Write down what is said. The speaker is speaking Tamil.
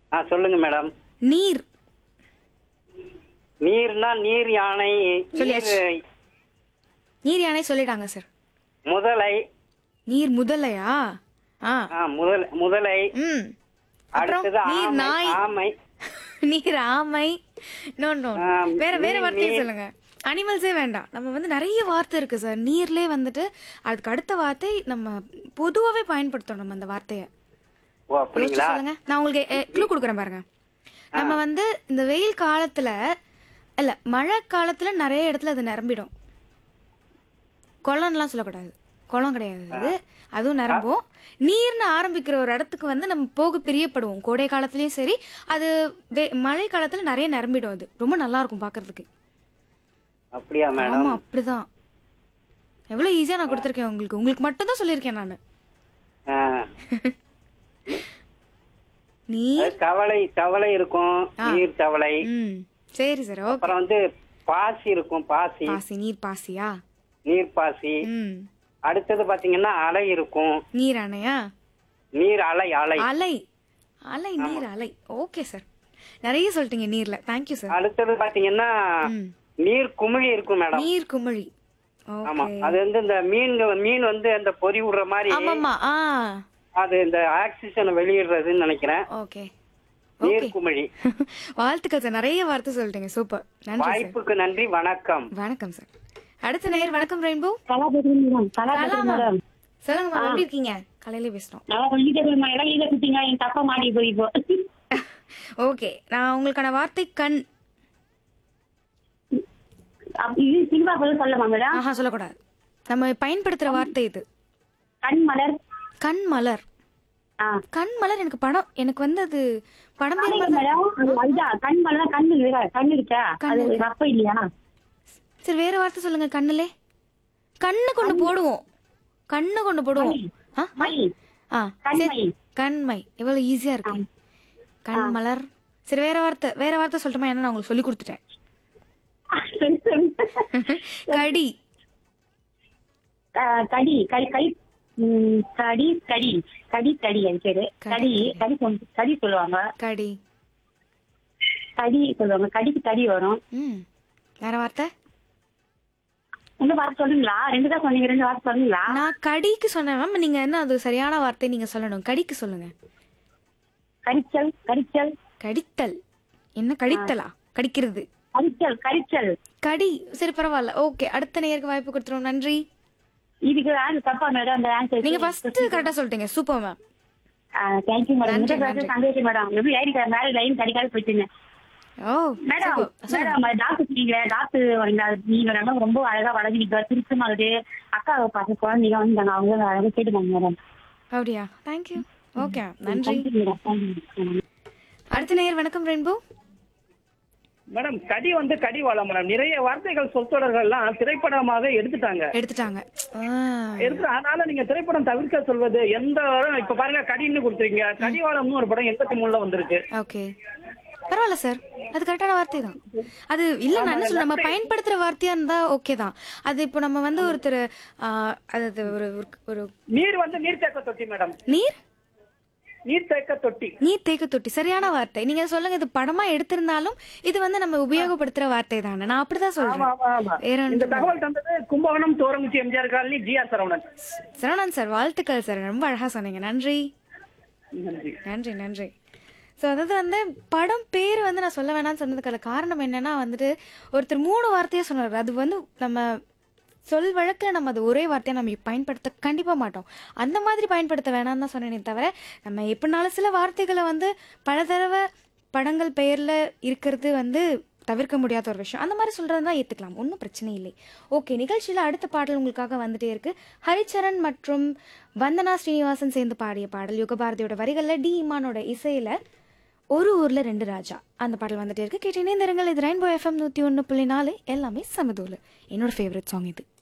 ஆ சொல்லுங்க மேடம் நீர் நீர்னா நீர் யானை சொல்லியாச்சு. நீர் நீர் யானை சொல்லிட்டாங்க சார் முதலை நீர் முதலையா ஆ ஆ, முதல் முதலை ம் அப்புறம் அடுத்தது நீர் ஆமை நாய் ஆமை நீர் ஆமை நோ நோ ஆ, வேற வேற நீர், வார்த்தையே நீர். சொல்லுங்க அனிமல்ஸே வேண்டாம் நம்ம வந்து நிறைய வார்த்தை இருக்கு சார் நீர்லே வந்துட்டு அதுக்கு அடுத்த வார்த்தை நம்ம பொதுவாகவே பயன்படுத்தணும் நம்ம அந்த வார்த்தையை ஓ யோசிச்சு அப்படிங்களா சொல்லுங்க நான் உங்களுக்கு க்ளூ கொடுக்குறேன் பாருங்க நம்ம வந்து இந்த வெயில் காலத்துல இல்ல மழை காலத்துல நிறைய இடத்துல அது நிரம்பிடும் குளம்லாம் சொல்லக்கூடாது குளம் கிடையாது அது அதுவும் நிரம்பும் நீர்னு ஆரம்பிக்கிற ஒரு இடத்துக்கு வந்து நம்ம போக பிரியப்படுவோம் கோடை காலத்துலயும் சரி அது வெ- மழை காலத்துல நிறைய நிரம்பிடும் அது ரொம்ப நல்லா இருக்கும் பாக்குறதுக்கு அப்படியா மேடம் ஆமா அப்படிதான் எவ்வளவு ஈஸியா நான் கொடுத்துருக்கேன் உங்களுக்கு உங்களுக்கு மட்டும் தான் சொல்லியிருக்கேன் நான் ஆ. நீர் அது தவளை தவளை இருக்கும் நீர் தவளை ம் சரி சார் ஓகே அப்புறம் வந்து பாசி இருக்கும் பாசி பாசி நீர் பாசியா நீர் பாசி ம் அடுத்தது பாத்தீங்கன்னா அலை இருக்கும் நீர் அணையா நீர் அலை அலை அலை அலை நீர் அலை ஓகே சார் நிறைய சொல்லிட்டீங்க நீர்ல தேங்க்யூ சார் அடுத்தது பாத்தீங்கன்னா ம் நீர் குமிழி இருக்கும் மேடம் நீர் குமிழி ஆமா ஓகே அது வந்து இந்த மீன் மீன் வந்து அந்த பொறி விடுற மாதிரி ஆமாம்மா ஆ அது இந்த ஆக்சிஜனை வெளியிடுறதுன்னு நினைக்கிறேன் ஓகே நீர் குமிழி வாழ்த்துக்கள் சார் நிறைய வார்த்தை சொல்லிட்டீங்க சூப்பர் நன்றி சார் வாய்ப்புக்கு நன்றி வணக்கம் வணக்கம் சார் அடுத்த நேர் வணக்கம் ரெயின்போ கலா பேசுறேன் மேடம் கலா கலா பேசுறேன் மேம். மேடம் சொல்லுங்க மேம் எப்படி இருக்கீங்க காலையில பேசுறோம் நல்லா சொல்லிட்டே மேடம் எல்லாம் இதை குட்டிங்க என் தப்பா மாடி போய் இப்போ ஓகே நான் உங்களுக்கான வார்த்தை கண் அப்ப இது சினிமா பதில் சொல்லமா மேடம் ஆஹா சொல்லக்கூடாது நம்ம பயன்படுத்துற வார்த்தை இது கண் மலர் கண் மலர் ஆ கண் மலர் எனக்கு படம் எனக்கு வந்து அது படம் பேர் ஆமாங்க மேடம் அது அதுதான் கண் மலர் கண்ணு இருக்கா கண்ணு இருக்கா அது ரப்ப இல்லையா சரி வேற வார்த்தை சொல்லுங்க கண்ணுலே கண்ணு கொண்டு போடுவோம் கண்ணு கொண்டு போடுவோம் ஆ மை ஆ கண்மை. சரி கண்மை எவ்வளவு ஈஸியா இருக்கு கண் மலர் சரி வேற வார்த்தை வேற வார்த்தை சொல்லட்டுமா என்ன நான் உங்களுக்கு சொல்லி கொடுத்துட்டேன் கடி ஆ, கடி கடி கடி ம், கடி கடி கடி கடி அது பேரு கடி கடி சொல்- கடி சொல்லுவாங்க கடி கடி சொல்லுவாங்க கடிக்கு கடி வரும் ம் வேற வார்த்தை இந்த வார்த்தை சொல்லுங்களா ரெண்டு தான் சொன்னீங்க ரெண்டு வார்த்தை சொல்லுங்களா நான் கடிக்கு சொன்னேன் மேம் நீங்க என்ன அது சரியான வார்த்தை நீங்க சொல்லணும் கடிக்கு சொல்லுங்க கரிச்சல் கரிச்சல் கடித்தல் என்ன கடித்தலா கடிக்கிறது கரிச்சல் கரிச்சல் கடி சரி பரவாயில்ல ஓகே அடுத்த நேருக்கு வாய்ப்பு கொடுத்துருவோம் நன்றி இதுக்கு ஆன்சர் தப்பா மேடம் அந்த ஆன்சர் நீங்க ஃபர்ஸ்ட் கரெக்டா சொல்லிட்டீங்க சூப்பர் மேம் தேங்க்யூ மேடம் நன்றி, இந்த நன்றி. சந்தோஷம் மேடம் எப்படி ஐடி கார்டு மேல லைன் கிடைக்காது போயிட்டுங்க ஓ மேடம் super. மேடம் டாக்டர் நீங்க டாக்டர் வரீங்க நீங்க ரெண்டும் ரொம்ப அழகா வளர்ந்துருக்கீங்க திருச்சமாகுது அக்கா பசங்க குழந்தைங்க வந்தாங்க அவங்க அழகா கேட்டுக்காங்க மேடம் அப்படியா தேங்க்யூ ஓகே நன்றி தேங்க்யூ மேடம் தேங்க்யூ அடுத்த நேயர் வணக்கம் ரெயின்போ மேடம் கடி வந்து கடி வாழ மேடம் நிறைய வார்த்தைகள் சொற்றொடர்கள்லாம் திரைப்படமாக எடுத்துட்டாங்க எடுத்துட்டாங்க ஆ, எடுத்து அதனால நீங்க திரைப்படம் தவிர்க்க சொல்வது எந்த இப்ப பாருங்க கடின்னு கொடுத்துருக்கீங்க கடிவாளம்னு ஒரு படம் எண்பத்தி மூணுல வந்திருக்கு ஓகே பரவாயில்ல சார் அது கரெக்டான வார்த்தை தான் அது இல்ல நான் என்ன சொல்ல நம்ம பயன்படுத்துற வார்த்தையா இருந்தா ஓகே தான் அது இப்போ நம்ம வந்து ஒருத்தர் ஆ, அது ஒரு ஒரு- ஒரு நீர் வந்து நீர்த்தேக்க தொட்டி மேடம் நீர் நீர்த்தேக்க தொட்டி நீர் தேக்க தொட்டி சரியான வார்த்தை நீங்க சொல்லுங்க இது படமா எடுத்திருந்தாலும் இது வந்து நம்ம உபயோகப்படுத்துற வார்த்தை தானே நான் அப்படிதான் ஆமா சொல்றேன் ஆமா ஆமா வேற இந்த ஒன்றும் தகவல் தந்தது கும்பகோணம் தோரங்குச்சி MGR colony G R Saravanan Saravanan sir வாழ்த்துக்கள் சார் ரொம்ப அழகா சொன்னீங்க நன்றி நன்றி நன்றி நன்றி ஸோ அதாவது வந்து படம் பேர் வந்து நான் சொல்ல வேணாம்னு சொன்னதுக்கான காரணம் என்னன்னா வந்துட்டு ஒருத்தர் மூணு வார்த்தையே சொன்னார் அது வந்து நம்ம சொல் வழக்கில் நம்ம அது ஒரே வார்த்தையை நம்ம பயன்படுத்த கண்டிப்பாக மாட்டோம் அந்த மாதிரி பயன்படுத்த வேணாம்னு தான் சொன்னேனே தவிர நம்ம எப்படினாலும் சில வார்த்தைகளை வந்து பல தடவை படங்கள் பெயரில் இருக்கிறது வந்து தவிர்க்க முடியாத ஒரு விஷயம் அந்த மாதிரி சொல்கிறது தான் ஏற்றுக்கலாம் ஒன்றும் பிரச்சனை இல்லை ஓகே நிகழ்ச்சியில் அடுத்த பாடல் உங்களுக்காக வந்துட்டே இருக்கு ஹரிச்சரன் மற்றும் வந்தனா ஸ்ரீனிவாசன் சேர்ந்து பாடிய பாடல் யுகபாரதியோட வரிகளில் டி இமானோட இசையில் ஒரு ஊரில் ரெண்டு ராஜா அந்த பாடல் வந்துட்டே இருக்கு கேட்டு இணைந்திருங்கள் இது ரெயின்போ எஃப்எம் நூற்றி ஒன்று புள்ளி நாலு எல்லாமே சமதூள் என்னோட ஃபேவரட் சாங் இது